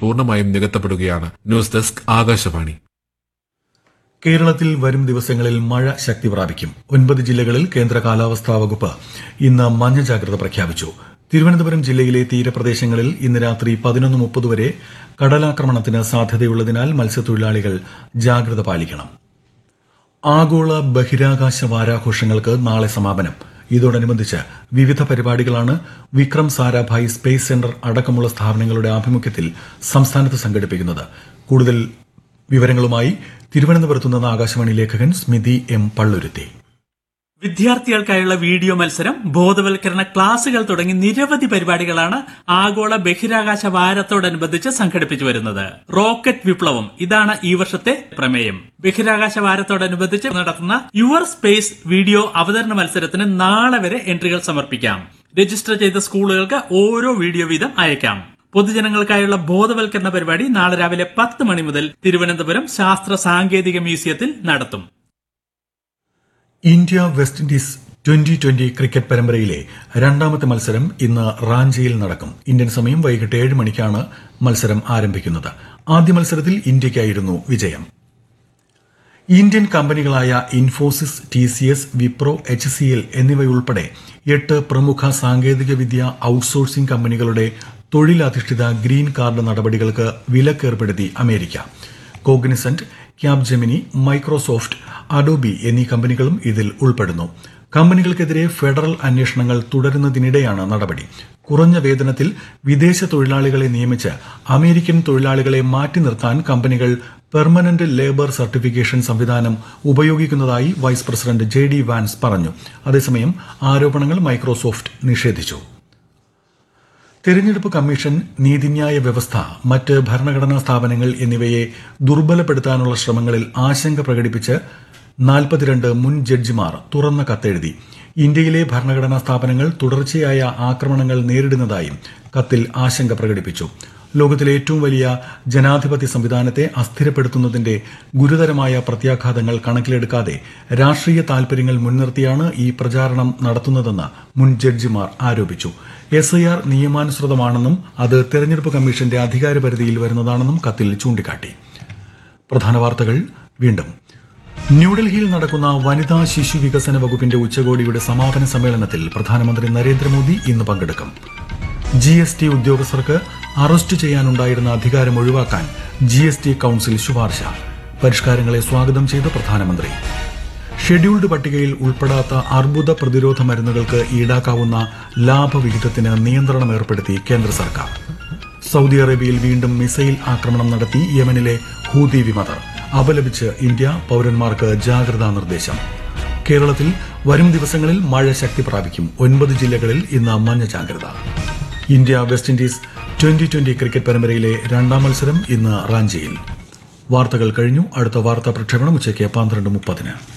പൂർണ്ണമായും നികത്തപ്പെടുകയാണ് news desk Akashvani കേരളത്തിൽ വരും ദിവസങ്ങളിൽ മഴ ശക്തി പ്രാപിക്കും ഒൻപത് ജില്ലകളിൽ കേന്ദ്ര കാലാവസ്ഥാ വകുപ്പ് ഇന്ന് മഞ്ഞ ജാഗ്രത പ്രഖ്യാപിച്ചു തിരുവനന്തപുരം ജില്ലയിലെ തീരപ്രദേശങ്ങളിൽ ഇന്ന് രാത്രി പതിനൊന്ന് മുപ്പത് വരെ കടലാക്രമണത്തിന് സാധ്യതയുള്ളതിനാൽ മത്സ്യത്തൊഴിലാളികൾ ജാഗ്രത പാലിക്കണം ആഗോള ബഹിരാകാശ വാരാഘോഷങ്ങൾക്ക് നാളെ സമാപനം ഇതോടനുബന്ധിച്ച് വിവിധ പരിപാടികളാണ് വിക്രം സാരാഭായ് സ്പേസ് സെന്റർ അടക്കമുള്ള സ്ഥാപനങ്ങളുടെ ആഭിമുഖ്യത്തിൽ സംസ്ഥാനത്ത് സംഘടിപ്പിക്കുന്നത് കൂടുതൽ വിവരങ്ങളുമായി തിരുവനന്തപുരത്തു നിന്ന് ആകാശവാണി ലേഖകൻ സ്മിതി എം പള്ളുരുത്തി വിദ്യാർത്ഥികൾക്കായുള്ള വീഡിയോ മത്സരം ബോധവൽക്കരണ ക്ലാസുകൾ തുടങ്ങി നിരവധി പരിപാടികളാണ് ആഗോള ബഹിരാകാശ വാരത്തോടനുബന്ധിച്ച് സംഘടിപ്പിച്ചു വരുന്നത് റോക്കറ്റ് വിപ്ലവം ഇതാണ് ഈ വർഷത്തെ പ്രമേയം ബഹിരാകാശ വാരത്തോടനുബന്ധിച്ച് നടത്തുന്ന യുവർ സ്പേസ് വീഡിയോ അവതരണ മത്സരത്തിന് നാളെ വരെ എൻട്രികൾ സമർപ്പിക്കാം രജിസ്റ്റർ ചെയ്ത സ്കൂളുകൾക്ക് ഓരോ വീഡിയോ വീതം അയക്കാം പൊതുജനങ്ങൾക്കായുള്ള ബോധവൽക്കരണ പരിപാടി നാളെ രാവിലെ പത്ത് മണി മുതൽ തിരുവനന്തപുരം ശാസ്ത്ര സാങ്കേതിക മ്യൂസിയത്തിൽ നടത്തും India West Indies twenty twenty cricket പരമ്പരയിലെ രണ്ടാമത്തെ മത്സരം ഇന്ന് റാഞ്ചിയിൽ നടക്കും ഇന്ത്യൻ സമയം വൈകിട്ട് ഏഴ് മണിക്കാണ് മത്സരം ആരംഭിക്കുന്നത് ആദ്യ മത്സരത്തിൽ ഇന്ത്യയ്ക്കായിരുന്നു വിജയം ഇന്ത്യൻ കമ്പനികളായ Infosys T C S Wipro H C L എന്നിവയുൾപ്പെടെ എട്ട് പ്രമുഖ സാങ്കേതികവിദ്യ ഔട്ട്സോഴ്സിംഗ് കമ്പനികളുടെ തൊഴിലധിഷ്ഠിത ഗ്രീൻ കാർഡ് നടപടികൾക്ക് വിലക്കേർപ്പെടുത്തി America Cognizant Capgemini Microsoft Adobe എന്നീ കമ്പനികളും ഇതിൽ ഉൾപ്പെടുന്നു കമ്പനികൾക്കെതിരെ ഫെഡറൽ അന്വേഷണങ്ങൾ തുടരുന്നതിനിടെയാണ് നടപടി കുറഞ്ഞ വേതനത്തിൽ വിദേശ തൊഴിലാളികളെ നിയമിച്ച് അമേരിക്കൻ തൊഴിലാളികളെ മാറ്റി നിർത്താൻ കമ്പനികൾ പെർമനന്റ് ലേബർ സർട്ടിഫിക്കേഷൻ സംവിധാനം ഉപയോഗിക്കുന്നതായി vice president J D Vance പറഞ്ഞു അതേസമയം ആരോപണങ്ങൾ മൈക്രോസോഫ്റ്റ് നിഷേധിച്ചു തെരഞ്ഞെടുപ്പ് കമ്മീഷൻ നീതിന്യായ വ്യവസ്ഥ മറ്റ് ഭരണഘടനാ സ്ഥാപനങ്ങൾ എന്നിവയെ ദുർബലപ്പെടുത്താനുള്ള ശ്രമങ്ങളിൽ ആശങ്ക പ്രകടിപ്പിച്ച് നാൽപ്പത്തിരണ്ട് മുൻ ജഡ്ജിമാർ തുറന്ന കത്തെഴുതി ഇന്ത്യയിലെ ഭരണഘടനാ സ്ഥാപനങ്ങൾ തുടർച്ചയായ ആക്രമണങ്ങൾ നേരിടുന്നതായും കത്തിൽ ആശങ്ക പ്രകടിപ്പിച്ചു ലോകത്തിലെ ഏറ്റവും വലിയ ജനാധിപത്യ സംവിധാനത്തെ അസ്ഥിരപ്പെടുത്തുന്നതിന്റെ ഗുരുതരമായ പ്രത്യാഘാതങ്ങൾ കണക്കിലെടുക്കാതെ രാഷ്ട്രീയ താൽപര്യങ്ങൾ മുൻനിർത്തിയാണ് ഈ പ്രചാരണം നടത്തുന്നതെന്ന് മുൻ ജഡ്ജിമാർ ആരോപിച്ചു എസ് ഐ ആർ നിയമാനുസൃതമാണെന്നും അത് തെരഞ്ഞെടുപ്പ് കമ്മീഷന്റെ അധികാരപരിധിയിൽ വരുന്നതാണെന്നും കത്തിൽ ചൂണ്ടിക്കാട്ടി പ്രധാന വാർത്തകൾ വീണ്ടും ന്യൂഡൽഹിയിൽ നടക്കുന്ന വനിതാ ശിശു വികസന വകുപ്പിന്റെ ഉച്ചകോടിയുടെ സമാപന സമ്മേളനത്തിൽ പ്രധാനമന്ത്രി നരേന്ദ്രമോദി ഇന്ന് പങ്കെടുക്കും ജി എസ് ടി ഉദ്യോഗസ്ഥർക്ക് അറസ്റ്റ് ചെയ്യാനുണ്ടായിരുന്ന അധികാരം ഒഴിവാക്കാൻ ജി എസ് ടി കൌൺസിൽ ശുപാർശ പരിഷ്കാരങ്ങളെ സ്വാഗതം ചെയ്ത് പ്രധാനമന്ത്രി ഷെഡ്യൂൾഡ് പട്ടികയിൽ ഉൾപ്പെടാത്ത അർബുദ പ്രതിരോധ മരുന്നുകൾക്ക് ഈടാക്കാവുന്ന ലാഭവിഹിതത്തിന് നിയന്ത്രണം ഏർപ്പെടുത്തി കേന്ദ്ര സർക്കാർ സൗദി അറേബ്യയിൽ വീണ്ടും മിസൈൽ ആക്രമണം നടത്തി യമനിലെ ഹൂതി വിമതർ അപലപിച്ച് ഇന്ത്യ പൌരന്മാർക്ക് ജാഗ്രതാ നിർദ്ദേശം കേരളത്തിൽ വരും ദിവസങ്ങളിൽ മഴ ശക്തി പ്രാപിക്കും ഒൻപത് ജില്ലകളിൽ ഇന്ന് മഞ്ഞ ജാഗ്രത India West Indies twenty twenty cricket പരമ്പരയിലെ രണ്ടാം മത്സരം ഇന്ന് റാഞ്ചിയിൽ വാർത്തകൾ കഴിഞ്ഞു അടുത്ത വാർത്താ പ്രക്ഷേപണം ഉച്ചയ്ക്ക് പന്ത്രണ്ട് മുപ്പതിന്